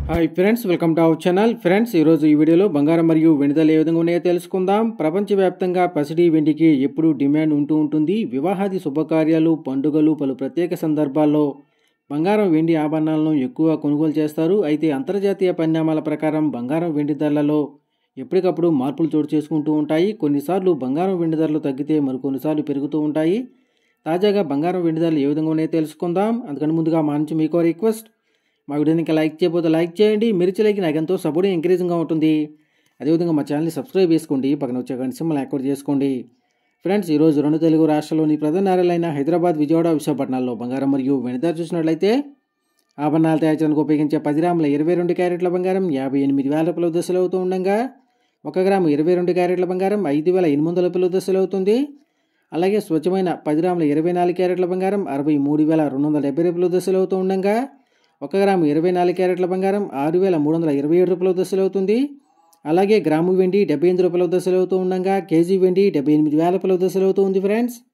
hi friends welcome to our channel friends ఈరోజు ఈ వీడియోలో బంగారం మరియు వెనుదలు ఏ విధంగా ఉన్నాయో తెలుసుకుందాం ప్రపంచవ్యాప్తంగా పసిడి వెండికి ఎప్పుడూ డిమాండ్ ఉంటూ ఉంటుంది వివాహాది శుభకార్యాలు పండుగలు పలు ప్రత్యేక సందర్భాల్లో బంగారం వెండి ఆభరణాలను ఎక్కువ కొనుగోలు చేస్తారు అయితే అంతర్జాతీయ పరిణామాల ప్రకారం బంగారం వెండి ధరలలో ఎప్పటికప్పుడు మార్పులు చోటు చేసుకుంటూ ఉంటాయి కొన్నిసార్లు బంగారం వెండి ధరలు తగ్గితే మరికొన్నిసార్లు పెరుగుతూ ఉంటాయి తాజాగా బంగారం వెండి ధరలు ఏ విధంగా ఉన్నాయో తెలుసుకుందాం అందుకని ముందుగా మా నుంచి మీకు రిక్వెస్ట్ మా వీడియోని ఇంకా లైక్ చేయకపోతే లైక్ చేయండి మీరు లైక్ నాకు ఎంతో సపోర్ట్ ఎంకరేజింగ్గా ఉంటుంది అదేవిధంగా మా ఛానల్ని సబ్స్క్రైబ్ చేసుకోండి పక్కన వచ్చే గంట సింబల్ యాక్టివేట్ చేసుకోండి ఫ్రెండ్స్ ఈరోజు రెండు తెలుగు రాష్ట్రాల్లోని ప్రధాన నగరాలైన హైదరాబాద్ విజయవాడ విశాఖపట్నాల్లో బంగారం మరియు వెనుదల చూసినట్లయితే ఆభరణాలు తయారు చేయడానికి ఉపయోగించే పది గ్రాముల ఇరవై రెండు క్యారెట్ల బంగారం యాభై ఎనిమిది వేల రూపాయల దశలు అవుతూ ఉండగా ఒక గ్రాము ఇరవై రెండు క్యారెట్ల బంగారం ఐదు వేల ఎనిమిది వందల రూపాయల దశలు అవుతుంది అలాగే స్వచ్ఛమైన పది గ్రాముల ఇరవై నాలుగు క్యారెట్ల బంగారం అరవై మూడు వేల రెండు వందల డెబ్బై రూపాయల దశలు అవుతూ ఉండగా ఒక గ్రాము ఇరవై నాలుగు క్యారెట్ల బంగారం ఆరు వేల మూడు వందల ఇరవై ఏడు రూపాయల దశలు అవుతుంది అలాగే గ్రాము వెండి డెబ్బై ఎనిమిది రూపాయల దశలు అవుతూ ఉండగా కేజీ వెండి డెబ్బై ఎనిమిది వేల రూపాయల దశలు అవుతూ ఉంది ఫ్రెండ్స్